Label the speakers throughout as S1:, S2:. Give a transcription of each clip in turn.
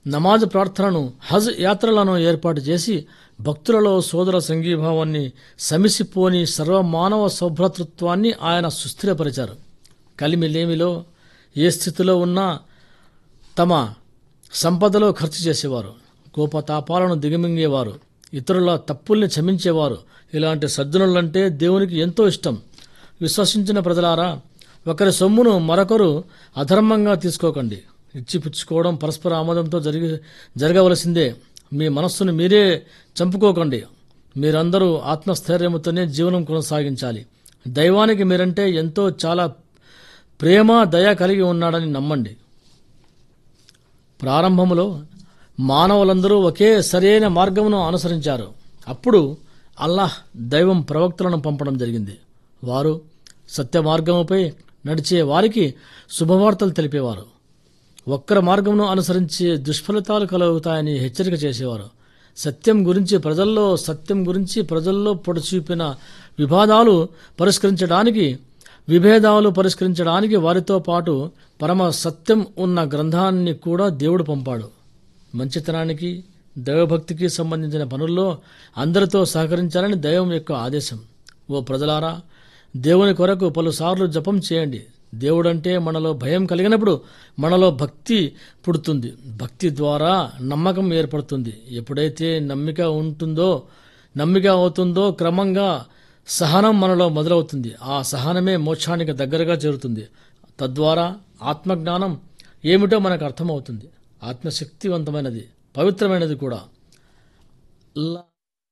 S1: నమాజ్ ప్రార్థనను హజ్ యాత్రలను ఏర్పాటు చేసి భక్తులలో సోదర సంఘీభావాన్ని సమిసిపోని సర్వమానవ సౌభ్రతృత్వాన్ని ఆయన సుస్థిరపరిచారు కలిమిలేమిలో ఏ స్థితిలో ఉన్నా తమ సంపదలో ఖర్చు చేసేవారు కోపతాపాలను దిగమింగేవారు ఇతరుల తప్పుల్ని క్షమించేవారు ఇలాంటి సజ్జనులంటే దేవునికి ఎంతో ఇష్టం విశ్వసించిన ప్రజలారా ఒకరి సొమ్మును మరొకరు అధర్మంగా తీసుకోకండి ఇచ్చిపుచ్చుకోవడం పరస్పర ఆమోదంతో జరిగి జరగవలసిందే మీ మనస్సును మీరే చంపుకోకండి మీరందరూ ఆత్మస్థైర్యముతోనే జీవనం కొనసాగించాలి దైవానికి మీరంటే ఎంతో చాలా ప్రేమ దయ కలిగి ఉన్నాడని నమ్మండి ప్రారంభములో మానవులందరూ ఒకే సరైన మార్గమును అనుసరించారు అప్పుడు అల్లాహ్ దైవం ప్రవక్తలను పంపడం జరిగింది వారు సత్య మార్గముపై నడిచే వారికి శుభవార్తలు తెలిపేవారు ఒక్కర మార్గమును అనుసరించి దుష్ఫలితాలు కలుగుతాయని హెచ్చరిక చేసేవారు సత్యం గురించి ప్రజల్లో సత్యం గురించి ప్రజల్లో పొడచూపిన వివాదాలు పరిష్కరించడానికి విభేదాలు పరిష్కరించడానికి వారితో పాటు పరమ సత్యం ఉన్న గ్రంథాన్ని కూడా దేవుడు పంపాడు మంచితనానికి దైవభక్తికి సంబంధించిన పనుల్లో అందరితో సహకరించాలని దైవం యొక్క ఆదేశం ఓ ప్రజలారా దేవుని కొరకు పలుసార్లు జపం చేయండి దేవుడంటే మనలో భయం కలిగినప్పుడు మనలో భక్తి పుడుతుంది భక్తి ద్వారా నమ్మకం ఏర్పడుతుంది ఎప్పుడైతే నమ్మిక ఉంటుందో నమ్మిక అవుతుందో క్రమంగా సహనం మనలో మొదలవుతుంది ఆ సహనమే మోక్షానికి దగ్గరగా చేరుతుంది తద్వారా ఆత్మజ్ఞానం ఏమిటో మనకు అర్థమవుతుంది ఆత్మశక్తివంతమైనది పవిత్రమైనది కూడా అల్లా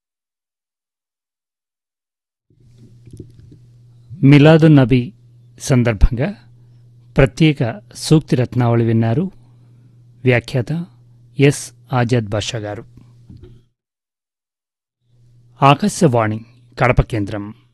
S2: మిలాదు నబీ సందర్భంగా ప్రత్యేక సూక్తి రత్నావళి విన్నారు వ్యాఖ్యాత ఎస్ ఆజాద్ బాషా గారు ఆకాశవాణి కడప కేంద్రం